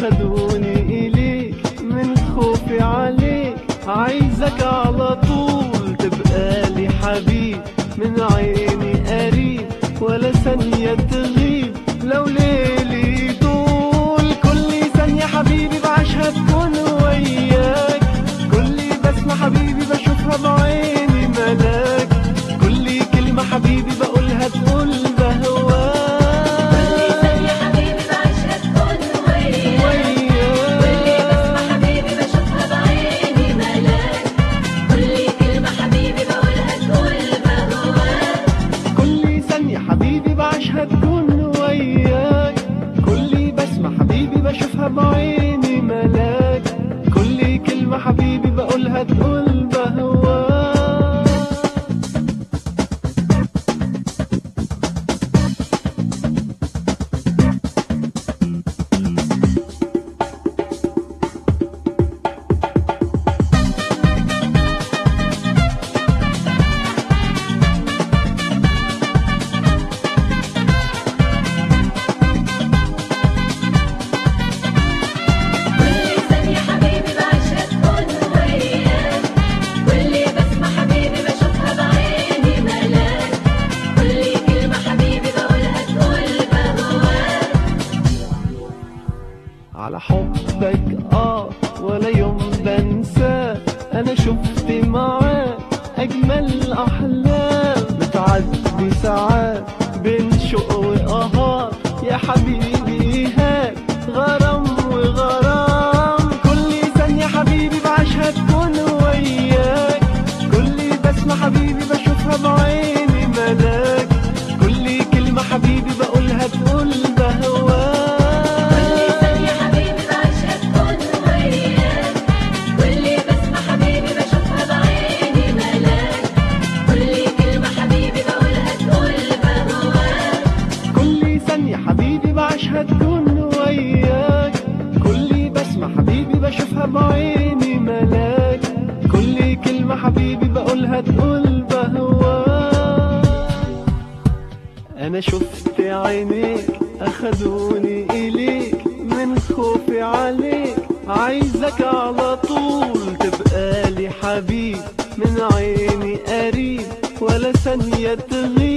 أخدوني إليك من خوفي عليك عايزك على طول تبقى لي حبيب من عيني قريب ولا ثانية تغيب لو ليلي طول كل ثانية حبيبي بعيشها تكون وياك كل بسمة حبيبي بشوفها بعيني ملاك كل كلمة حبيبي بقولها تقول بهواك كل ثانية حبيبي بعيشها تكون وياك كل بسمة حبيبي بشوفها بعيني ملاك كل كلمة حبيبي بقولها تقول بهواك كل ثانية حبيبي بعيشها تكون وياك كل بسمة حبيبي بشوفها بعيني ملاك كل كلمة حبيبي بقولها تقول بهواك كل ثانية حبيبي بعيشها تكون وياك كل بسمة حبيبي بشوفها بعيني ملاك كل كلمة حبيبي بقولها تقول بهواك على حبك اه ولا يوم بنساه انا شفت معاك اجمل احلام بتعدي ساعات بين شوق وقهار يا حبيبي هاك غرام وغرام كل ثانية حبيبي بعيشها تكون وياك كل بسمة حبيبي بشوفها بعيني ملاك كل كلمة حبيبي بقولها تقول بهواك كل ثانية حبيبي بعيشها تكون وياك كل بسمة حبيبي بشوفها بعيني ملاك كل كلمة حبيبي بقولها تقول بهواك كل ثانية حبيبي بعيشها تكون وياك كل بسمة حبيبي بشوفها بعيني ملاك كل كلمة حبيبي بقولها تقول بهواك أنا شفت عينيك أخدوني إليك من خوفي عليك عايزك على طول تبقى لي حبيب من عيني قريب ولا ثانية تغيب